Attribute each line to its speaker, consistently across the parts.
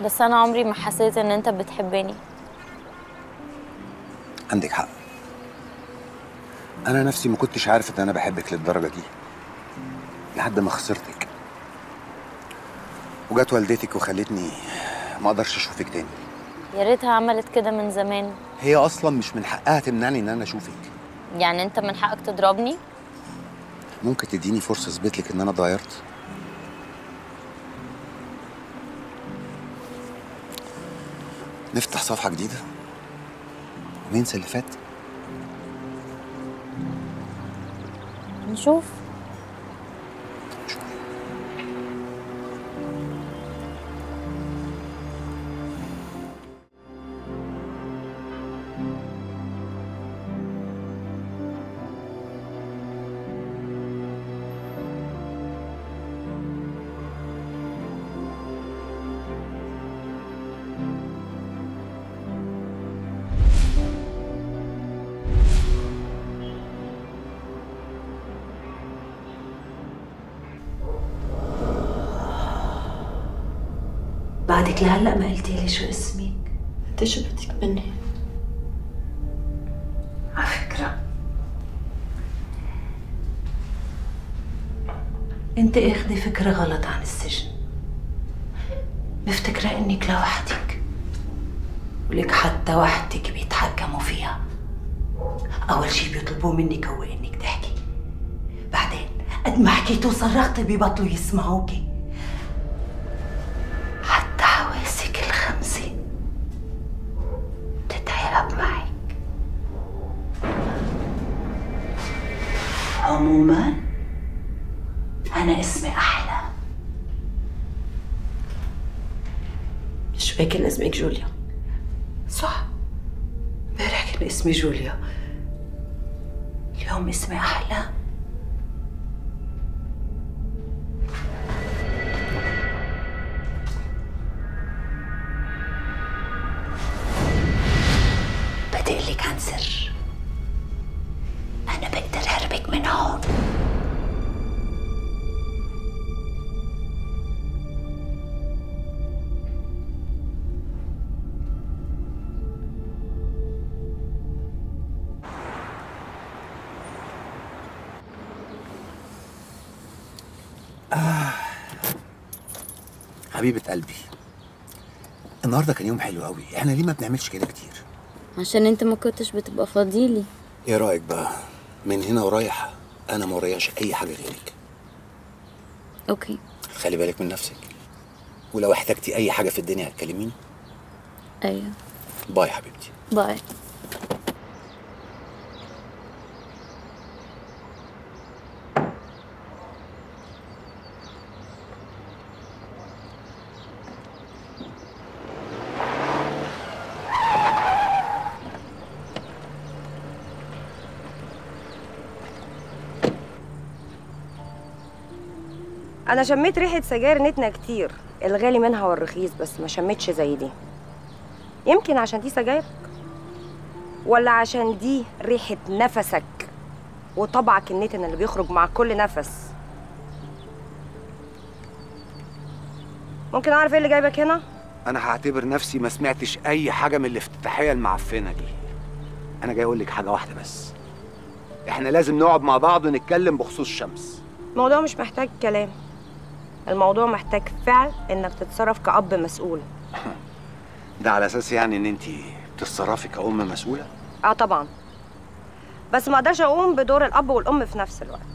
Speaker 1: بس انا عمري ما حسيت ان انت بتحبني
Speaker 2: عندك حق انا نفسي ما كنتش عارف ان انا بحبك للدرجه دي لحد ما خسرتك وجت والدتك وخلتني ما اقدرش اشوفك تاني
Speaker 1: يا ريتها عملت كده من زمان
Speaker 2: هي اصلا مش من حقها تمنعني ان انا اشوفك
Speaker 1: يعني انت من حقك تضربني
Speaker 2: ممكن تديني فرصه اثبت لك ان انا اتغيرت نفتح صفحه جديده وننسى اللي فات
Speaker 1: نشوف
Speaker 3: بعدك لهلا ما قلتي لي شو اسمك
Speaker 4: انت شو بدك مني؟
Speaker 3: على فكرة انت اخذي فكرة غلط عن السجن مفتكرة انك لوحدك ولك حتى وحدك بيتحكموا فيها اول شي بيطلبوا منك هو انك تحكي بعدين قد ما حكيتوا وصرختي بيبطلوا يسمعوكي حتى حواسك الخمسة بتتعب معك عموما أنا اسمي أحلى
Speaker 4: شو هيك اسمك جوليا؟
Speaker 3: صح امبارح كان اسمي جوليا اليوم اسمي أحلى بدي أقول لك عن سر أنا بقدر أهربك من هون
Speaker 2: حبيبه قلبي النهارده كان يوم حلو قوي احنا ليه ما بنعملش كده كتير
Speaker 1: عشان انت ما كنتش بتبقى فاضيلي
Speaker 2: ايه رايك بقى من هنا ورايح انا ما وراياش اي حاجه غيرك
Speaker 1: اوكي
Speaker 2: خلي بالك من نفسك ولو احتجتي اي حاجه في الدنيا هتكلميني
Speaker 1: ايوه
Speaker 2: باي حبيبتي
Speaker 1: باي
Speaker 5: انا شميت ريحه سجاير نتنا كتير الغالي منها والرخيص بس ما شميتش زي دي يمكن عشان دي سجايرك ولا عشان دي ريحه نفسك وطبعك النتن اللي بيخرج مع كل نفس ممكن اعرف ايه اللي جايبك هنا
Speaker 2: انا هعتبر نفسي ما سمعتش اي حاجه من الافتتاحيه المعفنه دي انا جاي اقول لك حاجه واحده بس احنا لازم نقعد مع بعض ونتكلم بخصوص شمس
Speaker 5: الموضوع مش محتاج كلام الموضوع محتاج فعل انك تتصرف كأب مسؤول
Speaker 2: ده على اساس يعني ان انت بتتصرفي كأم مسؤوله
Speaker 5: اه طبعا بس ما اقدرش اقوم بدور الاب والام في نفس الوقت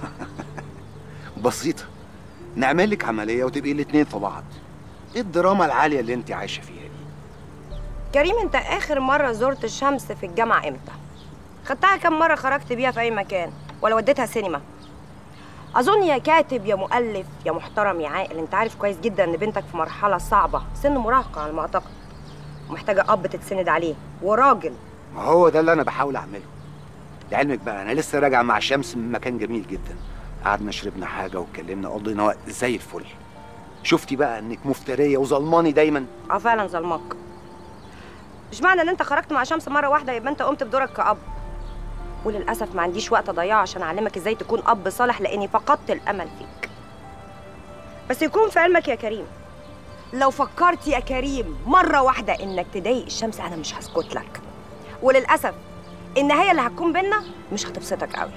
Speaker 2: بسيطه نعمل لك عمليه وتبقي الاتنين في بعض ايه الدراما العاليه اللي انت عايشه فيها دي
Speaker 5: كريم انت اخر مره زرت الشمس في الجامعه امتى خدتها كم مره خرجت بيها في اي مكان ولا وديتها سينما اظن يا كاتب يا مؤلف يا محترم يا عاقل انت عارف كويس جدا ان بنتك في مرحله صعبه سن مراهقه على ما اعتقد ومحتاجه اب تتسند عليه وراجل
Speaker 2: ما هو ده اللي انا بحاول اعمله لعلمك بقى انا لسه راجع مع شمس من مكان جميل جدا قعدنا شربنا حاجه واتكلمنا قضينا وقت زي الفل شفتي بقى انك مفتريه وظلماني دايما
Speaker 5: اه فعلا ظلمك مش معنى ان انت خرجت مع شمس مره واحده يبقى انت قمت بدورك كأب وللاسف ما عنديش وقت اضيعه عشان اعلمك ازاي تكون اب صالح لاني فقدت الامل فيك بس يكون في علمك يا كريم لو فكرت يا كريم مرة واحدة إنك تضايق الشمس أنا مش هسكت لك وللأسف النهاية اللي هتكون بينا مش هتبسطك قوي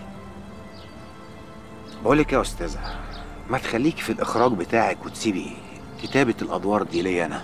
Speaker 2: بقول لك يا استاذه ما تخليكي في الاخراج بتاعك وتسيبي كتابه الادوار دي ليا انا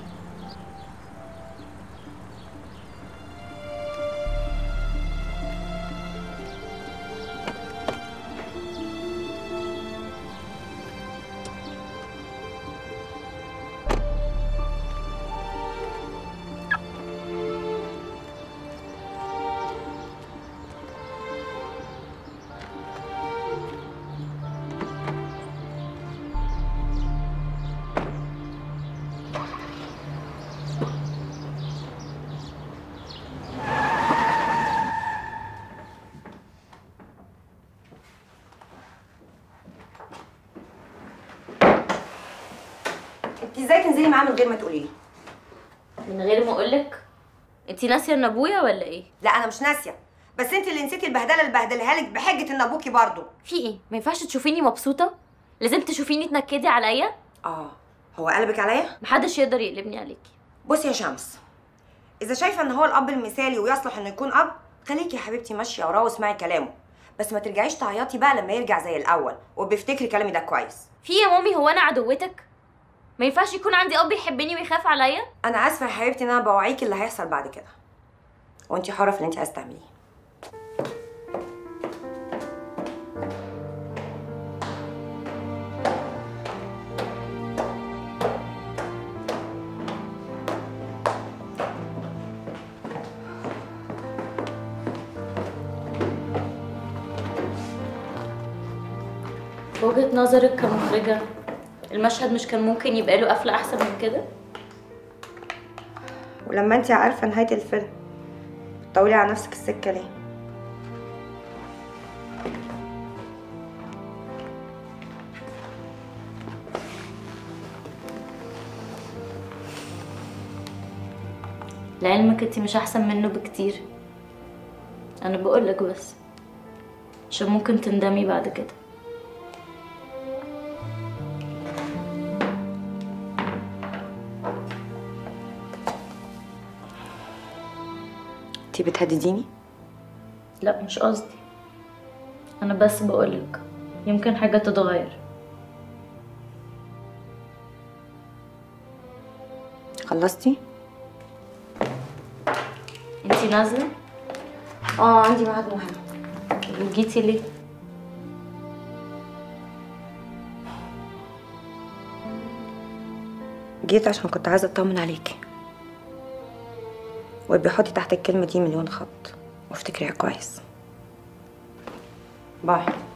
Speaker 5: أنت إزاي تنزلي معاه من غير ما تقولي لي؟
Speaker 1: من غير ما اقولك انت ناسيه ان ابويا ولا ايه
Speaker 5: لا أنا مش ناسية بس أنت اللي نسيتي البهدلة اللي بهدلها لك بحجة إن أبوكي برضه
Speaker 1: في ايه ما ينفعش تشوفيني مبسوطه لازم تشوفيني تنكدي عليا
Speaker 5: آه هو قلبك عليا؟
Speaker 1: محدش يقدر يقلبني عليكي
Speaker 5: بصي يا شمس اذا شايفه ان هو الاب المثالي ويصلح انه يكون اب خليكي يا حبيبتي ماشيه وراه واسمعي كلامه بس ما ترجعيش تعيطي بقى لما يرجع زي الاول وبيفتكري كلامي ده كويس
Speaker 1: في إيه يا مامي هو انا عدوتك ما ينفعش يكون عندي اب يحبني ويخاف عليا
Speaker 5: انا اسفه يا حبيبتي ان انا بوعيكي اللي هيحصل بعد كده وانتي حره في اللي انت عايزه تعمليه
Speaker 1: وجهة نظرك كمخرجة المشهد مش كان ممكن يبقى له قفلة أحسن من كده؟
Speaker 5: ولما انت عارفه نهايه الفيلم طولي على نفسك السكه ليه
Speaker 1: لعلمك انتي مش أحسن منه بكتير أنا بقولك بس عشان ممكن تندمي بعد كده
Speaker 5: انت بتهدديني
Speaker 1: لا مش قصدي أنا بس بقولك يمكن حاجة تتغير
Speaker 5: خلصتي
Speaker 1: انتي نازلة
Speaker 5: اه عندي ميعاد مهم
Speaker 1: جيتي ليه؟
Speaker 5: جيت عشان كنت عايزه اطمن عليكي وبيحطي تحت الكلمه دي مليون خط وافتكريها كويس باي